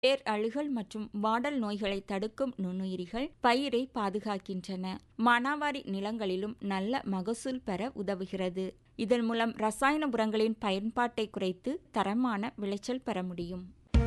வேர் அழுகல் மற்றும் வாடல் நோய்களை தடுக்கும் நுண்ணுயிரிகள் பயிரை பாதுகாக்கின்றன மானாவாரி நிலங்களிலும் நல்ல மகசூல் பெற உதவுகிறது இதன் மூலம் ரசாயன உரங்களின் பயன்பாட்டை குறைத்து தரமான விளைச்சல் பெற முடியும்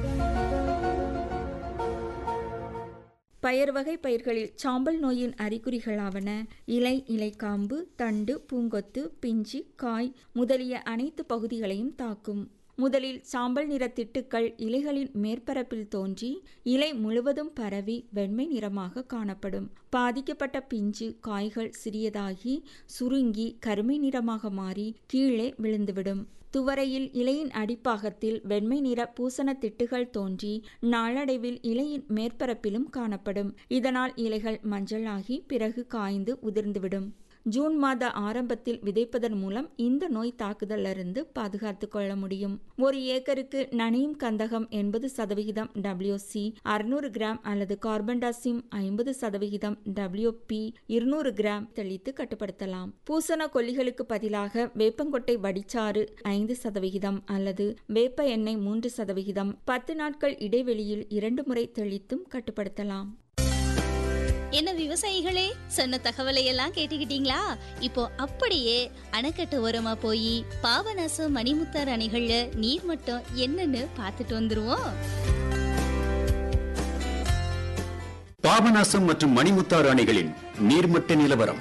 பயறு வகை பயிர்களில் சாம்பல் நோயின் அறிகுறிகளாவன இலை இலைக்காம்பு தண்டு பூங்கொத்து பிஞ்சி காய் முதலிய அனைத்து பகுதிகளையும் தாக்கும் முதலில் சாம்பல் நிற திட்டுக்கள் இலைகளின் மேற்பரப்பில் தோன்றி இலை முழுவதும் பரவி வெண்மை நிறமாக காணப்படும் பாதிக்கப்பட்ட பிஞ்சு காய்கள் சிறியதாகி சுருங்கி கருமை நிறமாக மாறி கீழே விழுந்துவிடும் துவரையில் இலையின் அடிப்பாகத்தில் வெண்மை நிற பூசண திட்டுகள் தோன்றி நாளடைவில் இலையின் மேற்பரப்பிலும் காணப்படும் இதனால் இலைகள் மஞ்சளாகி பிறகு காய்ந்து உதிர்ந்துவிடும் ஜூன் மாத ஆரம்பத்தில் விதைப்பதன் மூலம் இந்த நோய் தாக்குதலிருந்து பாதுகாத்து கொள்ள முடியும் ஒரு ஏக்கருக்கு நனையும் கந்தகம் எண்பது சதவிகிதம் டபிள்யூசி அறுநூறு கிராம் அல்லது கார்பன்டாசிம் ஐம்பது சதவிகிதம் டபிள்யூபி இருநூறு கிராம் தெளித்து கட்டுப்படுத்தலாம் பூசண கொல்லிகளுக்கு பதிலாக வேப்பங்கொட்டை வடிச்சாறு ஐந்து சதவிகிதம் அல்லது வேப்ப எண்ணெய் மூன்று சதவிகிதம் பத்து நாட்கள் இடைவெளியில் இரண்டு முறை தெளித்தும் கட்டுப்படுத்தலாம் என்ன விவசாயிகளே சொன்ன தகவலை எல்லாம் கேட்டுக்கிட்டீங்களா இப்போ அப்படியே அணைக்கட்டு ஓரமா போய் பாபநாசம் மணிமுத்தார் அணைகள்ல நீர் மட்டம் என்னன்னு பார்த்துட்டு வந்துருவோம் பாபநாசம் மற்றும் மணிமுத்தாறு அணைகளின் நீர்மட்ட நிலவரம்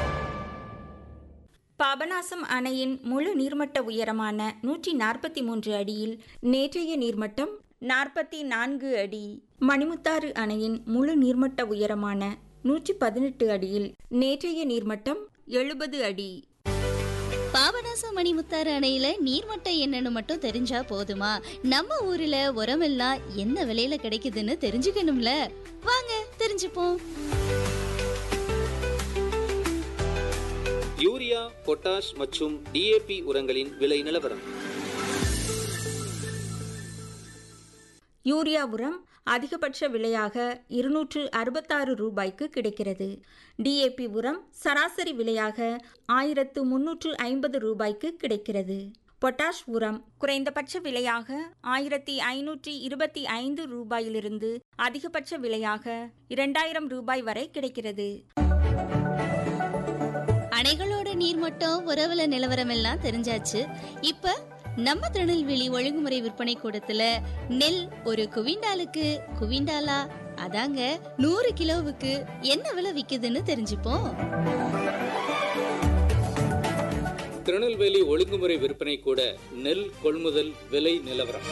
பாபநாசம் அணையின் முழு நீர்மட்ட உயரமான நூற்றி நாற்பத்தி மூன்று அடியில் நேற்றைய நீர்மட்டம் நாற்பத்தி நான்கு அடி மணிமுத்தாறு அணையின் முழு நீர்மட்ட உயரமான நூற்றி பதினெட்டு அடியில் நேற்றைய நீர்மட்டம் எழுபது அடி பாபநாசம் மணிமுத்தாறு அணையில நீர்மட்டம் என்னன்னு மட்டும் தெரிஞ்சா போதுமா நம்ம ஊர்ல உரமெல்லாம் என்ன விலையில கிடைக்குதுன்னு தெரிஞ்சுக்கணும்ல வாங்க தெரிஞ்சுப்போம் யூரியா பொட்டாஷ் மற்றும் டிஏபி உரங்களின் விலை நிலவரம் யூரியா உரம் அதிகபட்ச விலையாக இருநூற்று அறுபத்தாறு ரூபாய்க்கு கிடைக்கிறது டிஏபி உரம் சராசரி விலையாக ஆயிரத்து முன்னூற்று ஐம்பது ரூபாய்க்கு கிடைக்கிறது பொட்டாஷ் உரம் குறைந்தபட்ச விலையாக ஆயிரத்தி ஐநூற்றி இருபத்தி ஐந்து ரூபாயிலிருந்து அதிகபட்ச விலையாக இரண்டாயிரம் ரூபாய் வரை கிடைக்கிறது அணைகளோட நீர்மட்டம் உறவுல நிலவரம் எல்லாம் தெரிஞ்சாச்சு இப்ப நம்ம திருநெல்வேலி ஒழுங்குமுறை விற்பனை கூடத்துல நெல் ஒரு குவிண்டாலுக்கு குவிண்டாலா அதாங்க நூறு கிலோவுக்கு என்ன விலை விக்குதுன்னு தெரிஞ்சுப்போம் திருநெல்வேலி ஒழுங்குமுறை விற்பனை கூட நெல் கொள்முதல் விலை நிலவரம்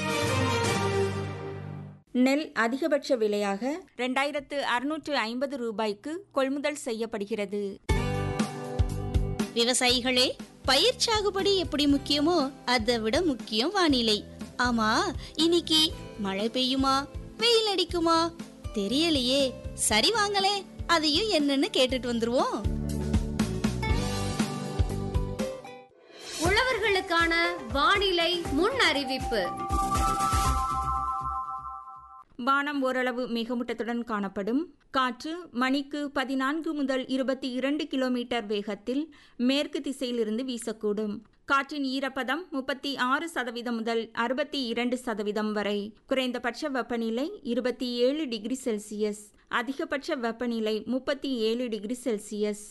நெல் அதிகபட்ச விலையாக ரெண்டாயிரத்து அறுநூற்று ஐம்பது ரூபாய்க்கு கொள்முதல் செய்யப்படுகிறது விவசாயிகளே பயிர் சாகுபடி எப்படி முக்கியமோ அதை விட முக்கியம் வானிலை ஆமா இன்னைக்கு மழை பெய்யுமா வெயில் அடிக்குமா தெரியலையே சரி வாங்களே அதையும் என்னன்னு கேட்டுட்டு வந்துருவோம் உழவர்களுக்கான வானிலை முன் அறிவிப்பு வானம் ஓரளவு மேகமூட்டத்துடன் காணப்படும் காற்று மணிக்கு பதினான்கு முதல் இருபத்தி இரண்டு கிலோமீட்டர் வேகத்தில் மேற்கு திசையிலிருந்து வீசக்கூடும் காற்றின் ஈரப்பதம் முப்பத்தி ஆறு சதவீதம் முதல் அறுபத்தி இரண்டு சதவீதம் வரை குறைந்தபட்ச வெப்பநிலை இருபத்தி ஏழு டிகிரி செல்சியஸ் அதிகபட்ச வெப்பநிலை முப்பத்தி ஏழு டிகிரி செல்சியஸ்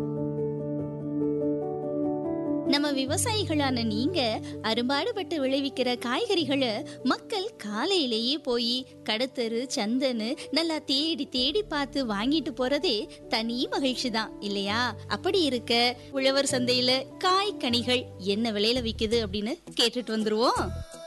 நம்ம விவசாயிகளான நீங்க அரும்பாடுபட்டு விளைவிக்கிற காய்கறிகளை மக்கள் காலையிலேயே போய் கடத்தரு சந்தன்னு நல்லா தேடி தேடி பார்த்து வாங்கிட்டு போறதே தனி மகிழ்ச்சி தான் இல்லையா அப்படி இருக்க உழவர் சந்தையில காய் கனிகள் என்ன விலையில விக்குது அப்படின்னு கேட்டுட்டு வந்துருவோம்